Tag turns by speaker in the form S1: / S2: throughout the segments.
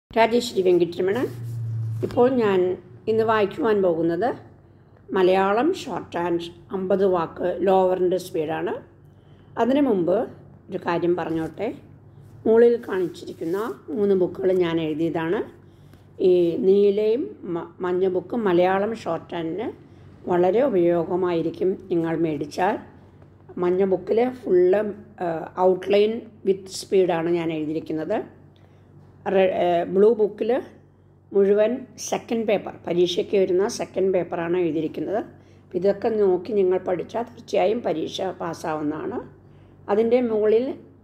S1: രാജേശ്വരി വെങ്കിട്ടരമണ ഇപ്പോൾ ഞാൻ ഇന്ന് വായിക്കുവാൻ പോകുന്നത് മലയാളം ഷോർട്ട് ആൻഡ് അമ്പത് വാക്ക് ലോവറിൻ്റെ സ്പീഡാണ് അതിനു മുമ്പ് ഒരു കാര്യം പറഞ്ഞോട്ടെ മുകളിൽ കാണിച്ചിരിക്കുന്ന മൂന്ന് ബുക്കുകൾ ഞാൻ എഴുതിയതാണ് ഈ നീലയും മ- മഞ്ഞ ബുക്കും മലയാളം ഷോർട്ട് ആൻഡിന് വളരെ ഉപയോഗമായിരിക്കും നിങ്ങൾ മേടിച്ചാൽ മഞ്ഞ ബുക്കിൽ ഫുള്ള് ഔട്ട്ലൈൻ വിത്ത് സ്പീഡാണ് ഞാൻ എഴുതിയിരിക്കുന്നത് റെ- ഏഹ് ബ്ലൂ ബുക്കിൽ മുഴുവൻ സെക്കൻഡ് പേപ്പർ പരീക്ഷയ്ക്ക് വരുന്ന സെക്കൻഡ് പേപ്പറാണ് എഴുതിയിരിക്കുന്നത് അപ്പം ഇതൊക്കെ നോക്കി നിങ്ങൾ പഠിച്ചാൽ തീർച്ചയായും പരീക്ഷ പാസ്സാവുന്നതാണ് അതിൻ്റെ മുകളിൽ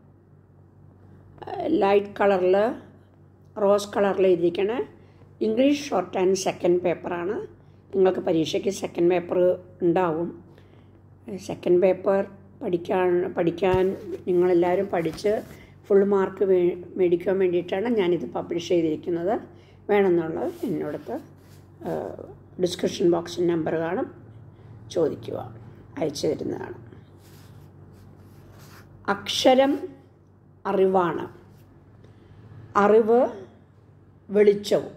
S1: ലൈറ്റ് കളറിൽ റോസ് കളറിൽ എഴുതിയിരിക്കണ ഇംഗ്ലീഷ് ഷോർട്ട് ആൻഡ് സെക്കൻഡ് പേപ്പറാണ് നിങ്ങൾക്ക് പരീക്ഷയ്ക്ക് സെക്കൻഡ് പേപ്പർ ഉണ്ടാവും സെക്കൻഡ് പേപ്പർ പഠിക്കാൻ പഠിക്കാൻ നിങ്ങളെല്ലാവരും പഠിച്ച് ഫുൾ മാർക്ക് വേ മേടിക്കാൻ വേണ്ടിയിട്ടാണ് ഞാനിത് പബ്ലിഷ് ചെയ്തിരിക്കുന്നത് വേണമെന്നുള്ളത് എന്നോടത്ത് ഡിസ്ക്രിപ്ഷൻ ബോക്സിൽ നമ്പർ കാണും ചോദിക്കുക അയച്ചു തരുന്നതാണ് അക്ഷരം അറിവാണ് അറിവ് വെളിച്ചവും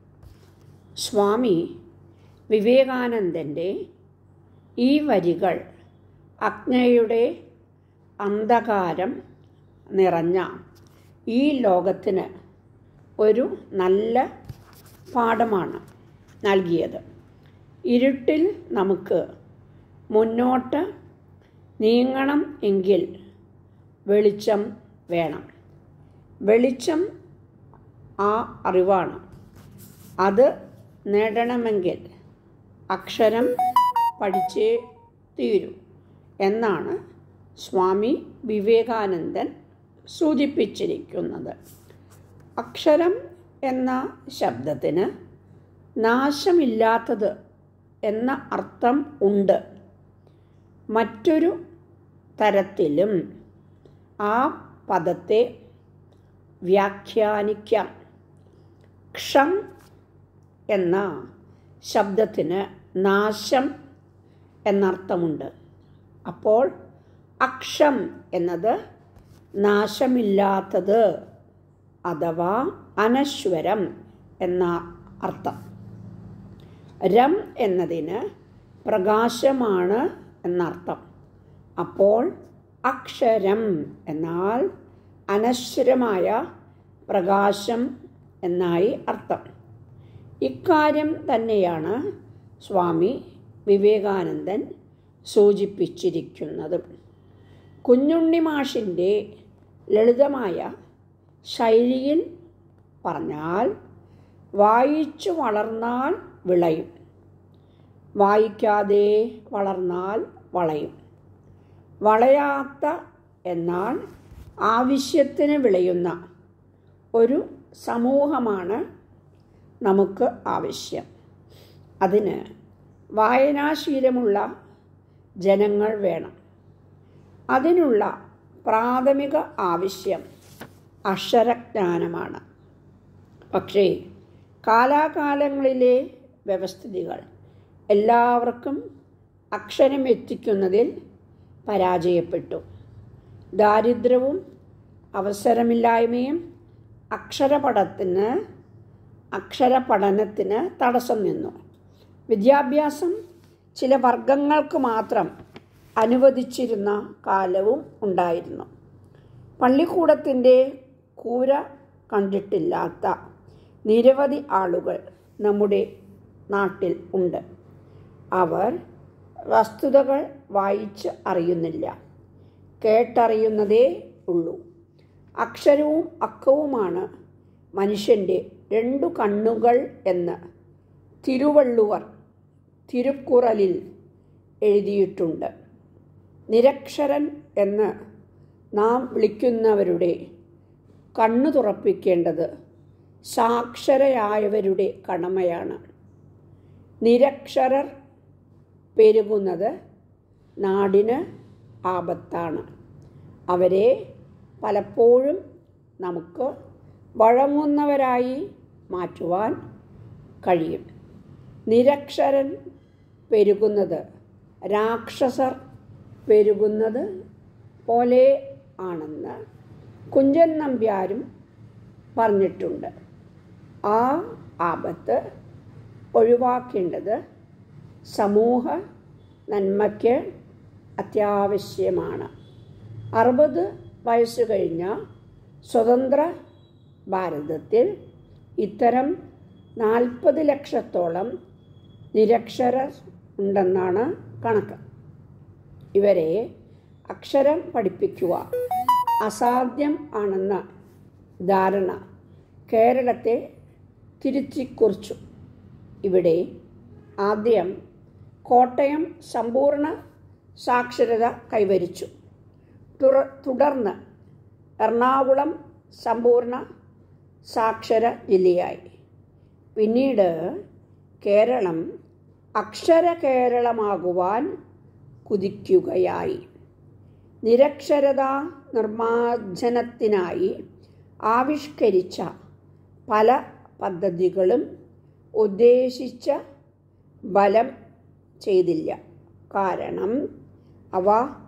S1: സ്വാമി വിവേകാനന്ദൻ്റെ ഈ വരികൾ അജ്ഞയുടെ അന്ധകാരം നിറഞ്ഞ ഈ ലോകത്തിന് ഒരു നല്ല പാഠമാണ് നൽകിയത് ഇരുട്ടിൽ നമുക്ക് മുന്നോട്ട് നീങ്ങണം എങ്കിൽ വെളിച്ചം വേണം വെളിച്ചം ആ അറിവാണ് അത് നേടണമെങ്കിൽ അക്ഷരം പഠിച്ചേ തീരൂ എന്നാണ് സ്വാമി വിവേകാനന്ദൻ സൂചിപ്പിച്ചിരിക്കുന്നത് അക്ഷരം എന്ന ശബ്ദത്തിന് നാശമില്ലാത്തത് എന്ന അർത്ഥം ഉണ്ട് മറ്റൊരു തരത്തിലും ആ പദത്തെ വ്യാഖ്യാനിക്കാം ക്ഷം എന്ന ശബ്ദത്തിന് നാശം എന്നർത്ഥമുണ്ട് അപ്പോൾ അക്ഷം എന്നത് നാശമില്ലാത്തത് അഥവാ അനശ്വരം എന്ന അർത്ഥം രം എന്നതിന് പ്രകാശമാണ് എന്നർത്ഥം അപ്പോൾ അക്ഷരം എന്നാൽ അനശ്വരമായ പ്രകാശം എന്നായി അർത്ഥം ഇക്കാര്യം തന്നെയാണ് സ്വാമി വിവേകാനന്ദൻ സൂചിപ്പിച്ചിരിക്കുന്നത് കുഞ്ഞുണ്ണി മാഷിൻ്റെ ലളിതമായ ശൈലിയിൽ പറഞ്ഞാൽ വായിച്ചു വളർന്നാൽ വിളയും വായിക്കാതെ വളർന്നാൽ വളയും വളയാത്ത എന്നാൽ ആവശ്യത്തിന് വിളയുന്ന ഒരു സമൂഹമാണ് നമുക്ക് ആവശ്യം അതിന് വായനാശീലമുള്ള ജനങ്ങൾ വേണം അതിനുള്ള പ്രാഥമിക ആവശ്യം അക്ഷരജ്ഞാനമാണ് പക്ഷേ കാലാകാലങ്ങളിലെ വ്യവസ്ഥിതികൾ എല്ലാവർക്കും അക്ഷരം എത്തിക്കുന്നതിൽ പരാജയപ്പെട്ടു ദാരിദ്ര്യവും അവസരമില്ലായ്മയും അക്ഷരപഠത്തിന് അക്ഷരപഠനത്തിന് തടസ്സം നിന്നു വിദ്യാഭ്യാസം ചില വർഗങ്ങൾക്ക് മാത്രം അനുവദിച്ചിരുന്ന കാലവും ഉണ്ടായിരുന്നു പള്ളിക്കൂടത്തിൻ്റെ കൂര കണ്ടിട്ടില്ലാത്ത നിരവധി ആളുകൾ നമ്മുടെ നാട്ടിൽ ഉണ്ട് അവർ വസ്തുതകൾ വായിച്ച് അറിയുന്നില്ല കേട്ടറിയുന്നതേ ഉള്ളൂ അക്ഷരവും അക്കവുമാണ് മനുഷ്യൻ്റെ രണ്ടു കണ്ണുകൾ എന്ന് തിരുവള്ളുവർ തിരുക്കുറലിൽ എഴുതിയിട്ടുണ്ട് നിരക്ഷരൻ എന്ന് നാം വിളിക്കുന്നവരുടെ കണ്ണു തുറപ്പിക്കേണ്ടത് സാക്ഷരയായവരുടെ കടമയാണ് നിരക്ഷരർ പെരുകുന്നത് നാടിന് ആപത്താണ് അവരെ പലപ്പോഴും നമുക്ക് വഴങ്ങുന്നവരായി മാറ്റുവാൻ കഴിയും നിരക്ഷരൻ പെരുകുന്നത് രാക്ഷസർ പെരുകുന്നത് പോലെ ആണെന്ന് കുഞ്ചൻ നമ്പ്യാരും പറഞ്ഞിട്ടുണ്ട് ആ ആപത്ത് ഒഴിവാക്കേണ്ടത് സമൂഹ നന്മയ്ക്ക് അത്യാവശ്യമാണ് അറുപത് വയസ്സ് കഴിഞ്ഞ സ്വതന്ത്ര ഭാരതത്തിൽ ഇത്തരം നാൽപ്പത് ലക്ഷത്തോളം നിരക്ഷര ഉണ്ടെന്നാണ് കണക്ക് ഇവരെ അക്ഷരം പഠിപ്പിക്കുക അസാധ്യം ആണെന്ന ധാരണ കേരളത്തെ തിരുത്തിക്കുറിച്ചു ഇവിടെ ആദ്യം കോട്ടയം സമ്പൂർണ്ണ സാക്ഷരത കൈവരിച്ചു തുറ- തുടർന്ന് എറണാകുളം സമ്പൂർണ്ണ സാക്ഷര ജില്ലയായി പിന്നീട് കേരളം അക്ഷര കേരളമാകുവാൻ കുതിക്കുകയായി നിരക്ഷരതാ നിർമ്മാർജ്ജനത്തിനായി ആവിഷ്കരിച്ച പല പദ്ധതികളും ഉദ്ദേശിച്ച ബലം ചെയ്തില്ല കാരണം അവ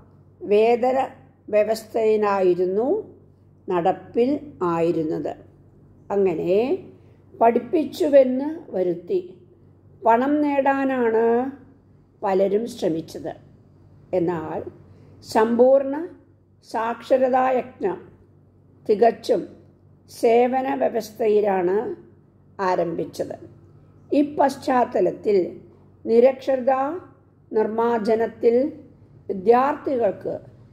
S1: വേതന വ്യവസ്ഥയിലായിരുന്നു നടപ്പിൽ ആയിരുന്നത് അങ്ങനെ പഠിപ്പിച്ചുവെന്ന് വരുത്തി പണം നേടാനാണ് പലരും ശ്രമിച്ചത് എന്നാൽ സമ്പൂർണ്ണ സാക്ഷരതായജ്ഞം തികച്ചും സേവന വ്യവസ്ഥയിലാണ് ആരംഭിച്ചത് ഈ പശ്ചാത്തലത്തിൽ നിരക്ഷരതാ നിർമ്മാർജ്ജനത്തിൽ വിദ്യാർത്ഥികൾക്ക്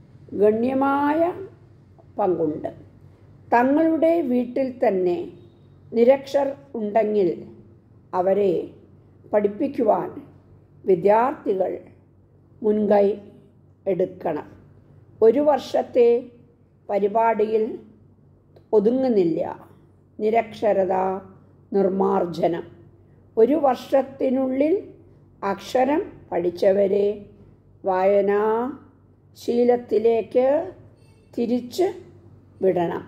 S1: ഗണ്യമായ പങ്കുണ്ട് തങ്ങളുടെ വീട്ടിൽ തന്നെ നിരക്ഷർ ഉണ്ടെങ്കിൽ അവരെ പഠിപ്പിക്കുവാൻ വിദ്യാർത്ഥികൾ മുൻകൈ എടുക്കണം ഒരു വർഷത്തെ പരിപാടിയിൽ ഒതുങ്ങുന്നില്ല നിരക്ഷരത നിർമാർജനം ഒരു വർഷത്തിനുള്ളിൽ അക്ഷരം പഠിച്ചവരെ വായനാ ശീലത്തിലേക്ക് തിരിച്ച് വിടണം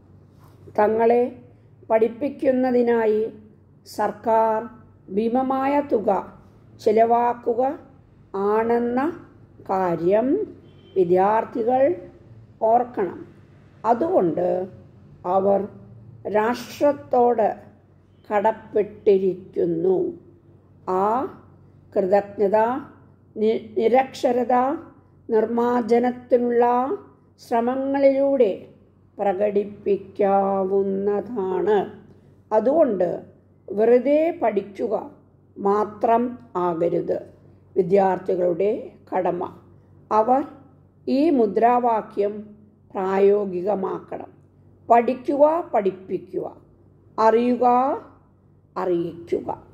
S1: തങ്ങളെ പഠിപ്പിക്കുന്നതിനായി സർക്കാർ ഭീമമായ തുക ചിലവാക്കുക ആണെന്ന കാര്യം വിദ്യാർത്ഥികൾ ഓർക്കണം അതുകൊണ്ട് അവർ രാഷ്ട്രത്തോട് കടപ്പെട്ടിരിക്കുന്നു ആ കൃതജ്ഞത നി- നിരക്ഷരത നിർമ്മാർജ്ജനത്തിനുള്ള ശ്രമങ്ങളിലൂടെ പ്രകടിപ്പിക്കാവുന്നതാണ് അതുകൊണ്ട് വെറുതെ പഠിക്കുക മാത്രം ആകരുത് വിദ്യാർത്ഥികളുടെ കടമ അവർ ഈ മുദ്രാവാക്യം പ്രായോഗികമാക്കണം പഠിക്കുക പഠിപ്പിക്കുക അറിയുക അറിയിക്കുക